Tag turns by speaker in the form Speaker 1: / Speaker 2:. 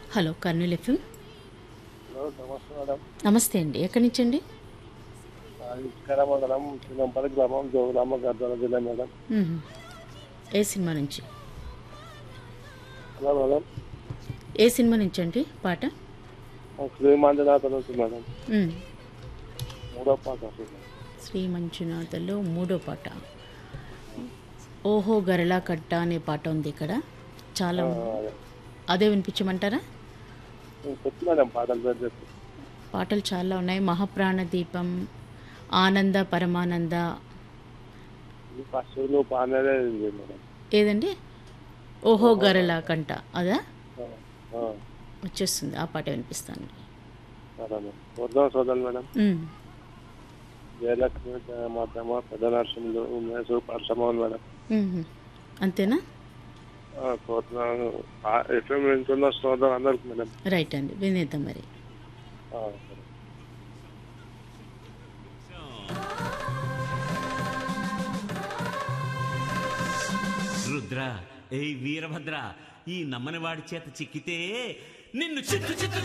Speaker 1: Hello Kurnool FM
Speaker 2: hello నమస్తే madam
Speaker 1: నమస్తే అండి ఎక్కడి నుంచి అండి
Speaker 2: ఇసుకర మండలం చిన్నంపల్లి గ్రామం జోగులామ గద్వాల జిల్లా మేడం
Speaker 1: మ్మ్. ఏ సినిమా నుంచి
Speaker 2: హలో మేడం
Speaker 1: ఏ సినిమా నుంచి అండి పాట
Speaker 2: శ్రీ మంజునాథ నుంచి మేడం
Speaker 1: మ్మ్.
Speaker 2: మూడో పాట వస్తుంది
Speaker 1: శ్రీ మంజునాథలో మూడో పాట ఓహో గరళా కట్ట అనే పాట ఉంది ఇక్కడ చాలా అదే వినిపించమంటారా
Speaker 2: చెప్పు మేడం పాటలు పేరు చెప్పు
Speaker 1: పాటలు చాలా ఉన్నాయి మహాప్రాణ దీపం ఆనంద పరమానంద
Speaker 2: ఈ పశువులు పానేదే ఇది మేడం
Speaker 1: ఏదండి ఓహో గరళా కంట అదా
Speaker 2: ఆ, ఆ,
Speaker 1: వచ్చేస్తుంది ఆ పాట వినిపిస్తాను
Speaker 2: సరే మేడం వద్దాం సోదరు మేడం
Speaker 1: మ్మ్.
Speaker 2: జయలక్ష్మి మాత్రమ పెద్ద నరసింహులు ఉమేష్ పరసమోహన్ మేడం
Speaker 1: మ్మ్. అంతేనా
Speaker 2: ఆ, కోరుతున్నాను ఎఫ్ఎం వింటున్న సోదరు అందరికి మేడం
Speaker 1: రైట్ అండి వినేద్దాం మరి
Speaker 2: ఆ, సరే.
Speaker 3: రుద్ర ఏయ్ వీరభద్ర ఈ నమ్మని వాడి చేత చిక్కితే నిన్ను చిత్తు చిత్తు